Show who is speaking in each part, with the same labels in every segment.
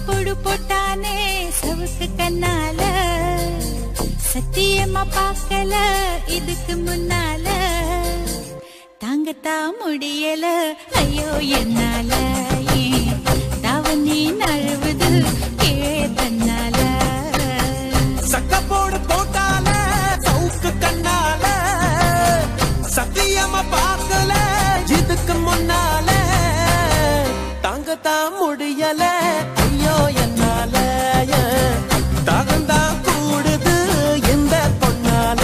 Speaker 1: சக்கப்போடு போட்டானே சவுக்கு கண்ணால சத்தியமா பார்க்கல இதுக்கு முன்னால தாங்கத்தான் முடியல ஐயோ என்னால ஏன் தாவணி நழுவுது கீழே தன்னால
Speaker 2: சக்கப்போடு போட்டால சவுக்கு கண்ணால சத்தியமா பார்க்கல இதுக்கு முன்னால தாங்கத்தான் முடியல ஐயோ என்னால தாகந்தான் கூடுது இந்த பொண்ணால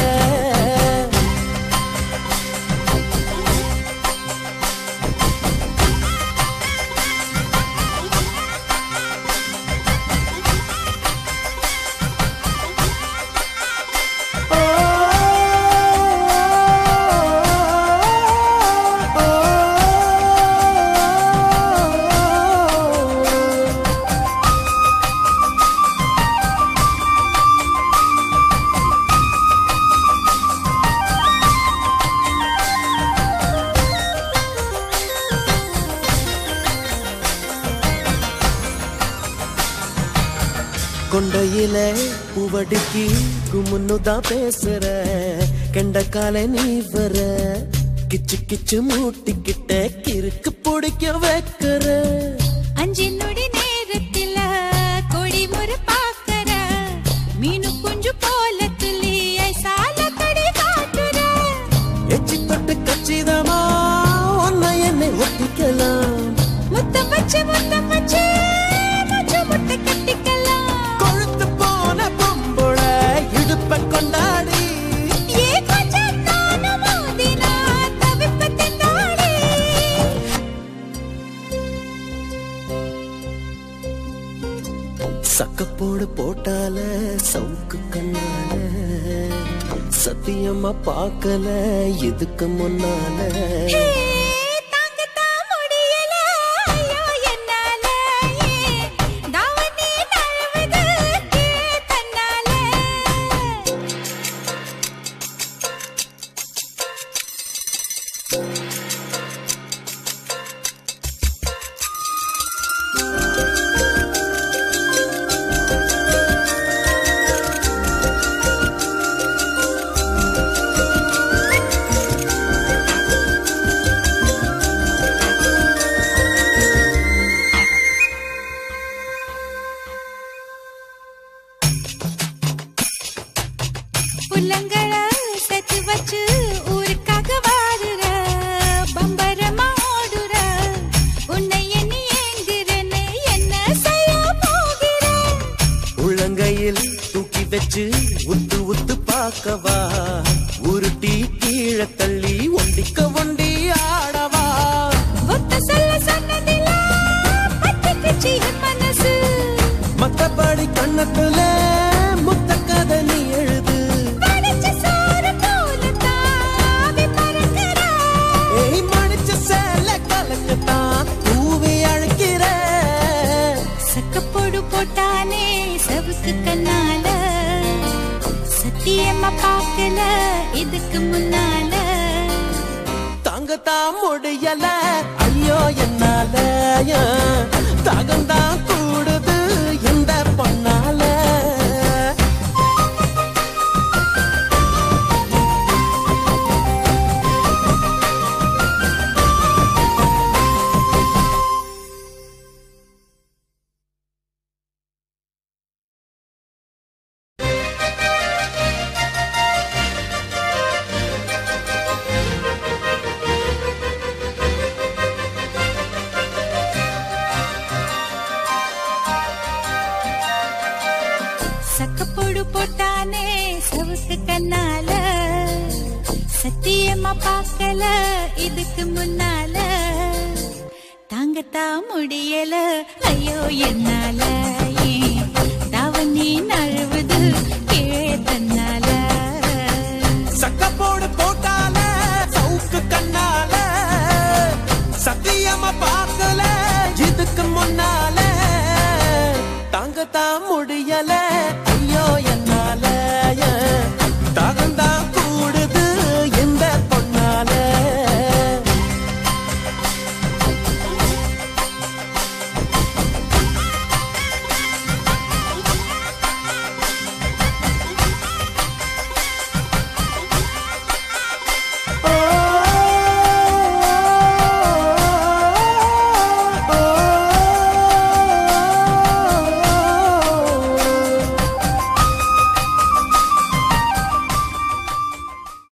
Speaker 2: கொண்டையில பூவடிக்கு குமுன்னுதான் பேசுற கெண்ட கால நீ வர கிச்சு கிச்சு மூட்டிக்கிட்ட கிறுக்கு பிடிக்க வைக்கிற
Speaker 1: அஞ்சு நொடி நேரத்துல கொடி முறை பாக்கற மீனு குஞ்சு போல துள்ளி ஐசால கடி காட்டுற
Speaker 2: எச்சி தொட்டு கச்சிதமா உன்னை என்னை ஒட்டிக்கலாம்
Speaker 1: முத்தம் வச்சு முத்தம் வச்சு மூச்சு முட்டை கட்டிக்கலாம்
Speaker 2: கொழுத்து போன பொம்புள இடுப்ப கொண்டாடி
Speaker 1: ஏ கொஞ்சம் நானும் மோதினா தவிப்ப திண்டாடி
Speaker 2: சக்கப்போடு போட்டால சவுக்கு கண்ணால சத்தியமா பார்க்கல இதுக்கு முன்னால
Speaker 1: ஹே, தாங்கத்தான் முடியல ஐயோ என்னால ஏன் தாவணி நழுவுது கீழே தன்னால புள்ளங்கள சேர்த்து வச்சு ஊருக்காக வாடுற பம்பரமா ஓடுற உன்னை எண்ணி ஏங்குறேன்னு என்ன செய்ய போகிற
Speaker 2: உள்ளங்கையில் தூக்கி வச்சு உத்து உத்து பார்க்கவா உருட்டி கீழே தள்ளி ஒண்டிக்க ஒண்டி ஆடவா
Speaker 1: ஒத்த சொல்ல சொன்னதில்ல பட்டுக்குச்சு என் மனசு
Speaker 2: மத்தபடி கண்ணத்துல முத்த கதை நீ எழுது
Speaker 1: வடிச்ச சோறு போல தாவி பறக்கிற
Speaker 2: ஏய் மடிச்ச சேல கலக்கத்தான் தூவி அழைக்கிற
Speaker 1: சக்கப்போடு போட்டானே சவுக்கு கண்ணால சத்தியமா பார்க்கல இதுக்கு முன்னால
Speaker 2: தாங்கத்தான் முடியல ஐயோ என்னால தாகந்தான் கூடுது இந்த பொண்ணால
Speaker 1: சக்கப்போடு போட்டானே சவுக்கு கண்ணால சத்தியமா பார்க்கல இதுக்கு முன்னால தாங்கத்தான் முடியல ஐயோ என்னால ஏன் தாவணி நழுவுது கீழே தன்னால
Speaker 2: சக்கப்போடு போட்டால சவுக்கு கண்ணால சத்தியமா பார்க்கல இதுக்கு முன்னால தாங்கத்தான் முடியல